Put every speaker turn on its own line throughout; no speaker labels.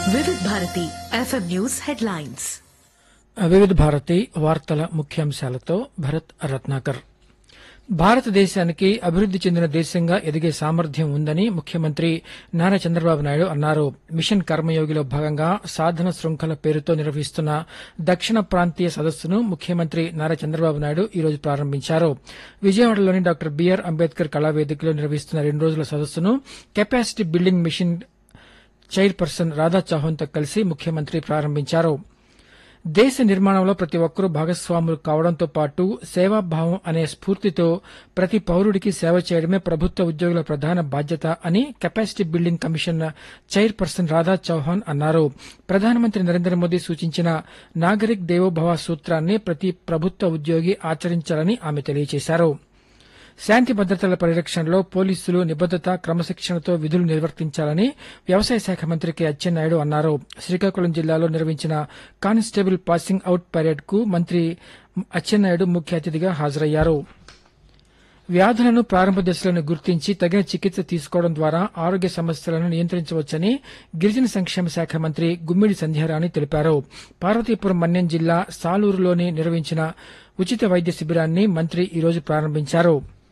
వివిధ Bharati FM news headlines
వివిధ భారతి వార్తల ముఖ్యాంశాలతో భరత్ రత్నాకర్ భారతదేశానికి అభివృద్ది చెందిన దేశంగా ఎదిగే సామర్థ్యం ఉందని ముఖ్యమంత్రి నారా చంద్రబాబు నాయుడు అన్నారు మిషన్ కర్మయోగిలో భాగంగా సాధన శృంఖల పేరుతో నిర్వహిస్తున్న దక్షిణ ప్రాంతీయ సదస్సును ముఖ్యమంత్రి నారా చంద్రబాబు నాయుడు ఈ రోజు ప్రారంభించారు విజయవాడలోని డాక్టర్ బీఆర్ అంబేద్కర్ కళావేదికలో నిర్వహిస్తున్న రెండు రోజుల సదస్సును capacity building mission chairperson Radha చౌహాన్తో కలిసి ముఖ్యమంత్రి ప్రారంభించారు దేశ నిర్మాణంలో ప్రతి ఒక్కరూ భాగస్వాములు కావడంతో పాటు సేవాభావం అనే స్ఫూర్తితో ప్రతి పౌరుడికి సేవ చేయడమే ప్రభుత్వ ఉద్యోగుల ప్రధాన బాధ్యత అని capacity building commission chairperson Radha Chauhan అన్నారు ప్రధానమంత్రి నరేంద్ర మోదీ సూచించిన నాగరిక్ దేవోభవ సూత్రాన్ని ప్రతి ప్రభుత్వ ఉద్యోగి ఆచరించాలని ఆమె తెలియజేశారు శాంతి భద్రతల పరిరక్షణలో పోలీసులు నిబద్దత క్రమశిక్షణతో విధులు నిర్వర్తించాలని వ్యవసాయ శాఖ మంత్రి కె అచ్చెన్నాయుడు అన్నారు శ్రీకాకుళం జిల్లాలో నిర్వహించిన కానిస్టేబుల్ పాసింగ్ అవుట్ పరేడ్ కు మంత్రి అచ్చెన్నాయుడు ముఖ్య అతిథిగా హాజరయ్యారు వ్యాధులను ప్రారంభ దశలను గుర్తించి తగిన చికిత్స తీసుకోవడం ద్వారా ఆరోగ్య సమస్యలను నియంత్రించవచ్చని గిరిజన సంక్షేమ శాఖ మంత్రి గుమ్మిడి సంధ్యారాణి తెలిపారు పార్వతీపురం మన్యం జిల్లా సాలూరులోని నిర్వహించిన ఉచిత వైద్య శిబిరాన్ని మంత్రి ఈ రోజు ప్రారంభించారు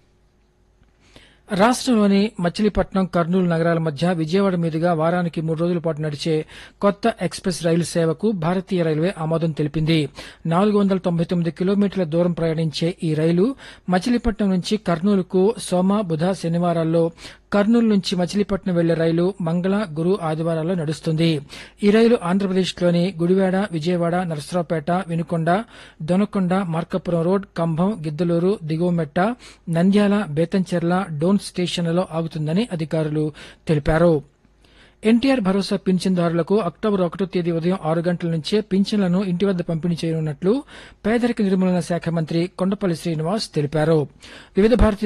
రాష్ట్రంలోని మచిలీపట్నం కర్నూలు నగరాల మధ్య విజయవాడ మీదుగా వారానికి మూడు రోజుల పాటు నడిచే కొత్త ఎక్స్ప్రెస్ రైలు సేవకు భారతీయ రైల్వే ఆమోదం తెలిపింది నాలుగు వందల తొంభై తొమ్మిది కిలోమీటర్ల దూరం ప్రయాణించే ఈ రైలు మచిలీపట్నం నుంచి కర్నూలుకు సోమ బుధ శనివారాల్లో కర్నూలు నుంచి మచిలీపట్నం వెళ్లే రైలు మంగళ గురు ఆదివారాల్లో నడుస్తుంది ఈ రైలు ఆంధ్రప్రదేశ్లోని గుడివాడ విజయవాడ నరసరావుపేట వినుకొండ దొనకొండ మార్కపురం రోడ్ కంభం గిద్దలూరు దిగువమెట్ట నంద్యాల బేతంచెర్ల డోన్ స్టేషన్లలో ఆగుతుందని అధికారులు తెలిపారు ఎన్టీఆర్ భరోసా పింఛన్దారులకు అక్టోబర్ ఒకటో తేదీ ఉదయం ఆరు గంటల నుంచే పింఛన్లను ఇంటి వద్ద పంపిణీ చేయనున్నట్లు పేదరిక నిర్మూలన శాఖ మంత్రి కొండపల్లి శ్రీనివాస్ తెలిపారు వివిధ భారతి